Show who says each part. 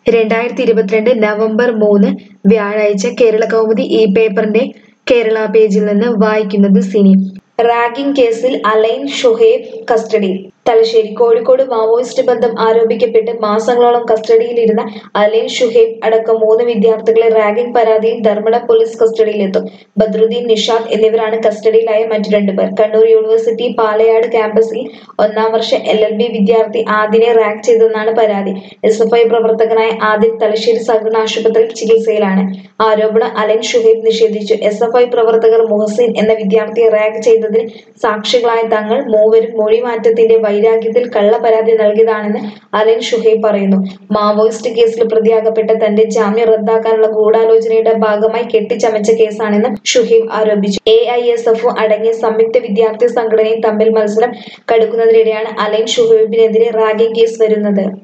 Speaker 1: രണ്ടായിരത്തി ഇരുപത്തിരണ്ട് നവംബർ മൂന്ന് വ്യാഴാഴ്ച കേരള കൗമുദി ഈ പേപ്പറിന്റെ കേരള പേജിൽ നിന്ന് വായിക്കുന്നത് സിനി റാഗിംഗ് കേസിൽ അലൈൻ ഷുഹൈബ് കസ്റ്റഡിയിൽ തലശ്ശേരി കോഴിക്കോട് മാവോയിസ്റ്റ് ബന്ധം ആരോപിക്കപ്പെട്ട് മാസങ്ങളോളം കസ്റ്റഡിയിലിരുന്ന അലൈൻ ഷുഹൈബ് അടക്കം മൂന്ന് വിദ്യാർത്ഥികളെ റാഗിംഗ് പരാതിയിൽ ധർമ്മട പോലീസ് കസ്റ്റഡിയിലെത്തും ബദ്രുദ്ദീൻ നിഷാദ് എന്നിവരാണ് കസ്റ്റഡിയിലായ മറ്റു രണ്ടുപേർ കണ്ണൂർ യൂണിവേഴ്സിറ്റി പാലയാട് ക്യാമ്പസിൽ ഒന്നാം വർഷ എൽ എൽ ബി വിദ്യാർത്ഥി ആദിനെ റാഗ് ചെയ്തെന്നാണ് പരാതി എസ് എഫ് ഐ പ്രവർത്തകനായ ആദിൻ തലശ്ശേരി സഹകരണ ആശുപത്രിയിൽ ചികിത്സയിലാണ് ആരോപണം അലൻ ഷുഹൈബ് നിഷേധിച്ചു എസ് എഫ് ഐ പ്രവർത്തകർ മുഹസിൻ എന്ന വിദ്യാർത്ഥിയെ റാഗ് ചെയ്തതിന് സാക്ഷികളായ തങ്ങൾ മൂവരും മൊഴിമാറ്റത്തിന്റെ വൈരാഗ്യത്തിൽ കള്ള പരാതി നൽകിയതാണെന്ന് അലൻ ഷുഹൈബ് പറയുന്നു മാവോയിസ്റ്റ് കേസിൽ പ്രതിയാകപ്പെട്ട തന്റെ ജാമ്യം റദ്ദാക്കാനുള്ള ഗൂഢാലോചനയുടെ ഭാഗമായി കെട്ടിച്ചമച്ച കേസാണെന്ന് ഷുഹൈബ് ആരോപിച്ചു എ ഐ എസ് എഫ് അടങ്ങിയ സംയുക്ത വിദ്യാർത്ഥി സംഘടനയും തമ്മിൽ മത്സരം കടുക്കുന്നതിനിടെയാണ് അലൻ ഷുഹൈബിനെതിരെ റാഗിംഗ് കേസ് വരുന്നത്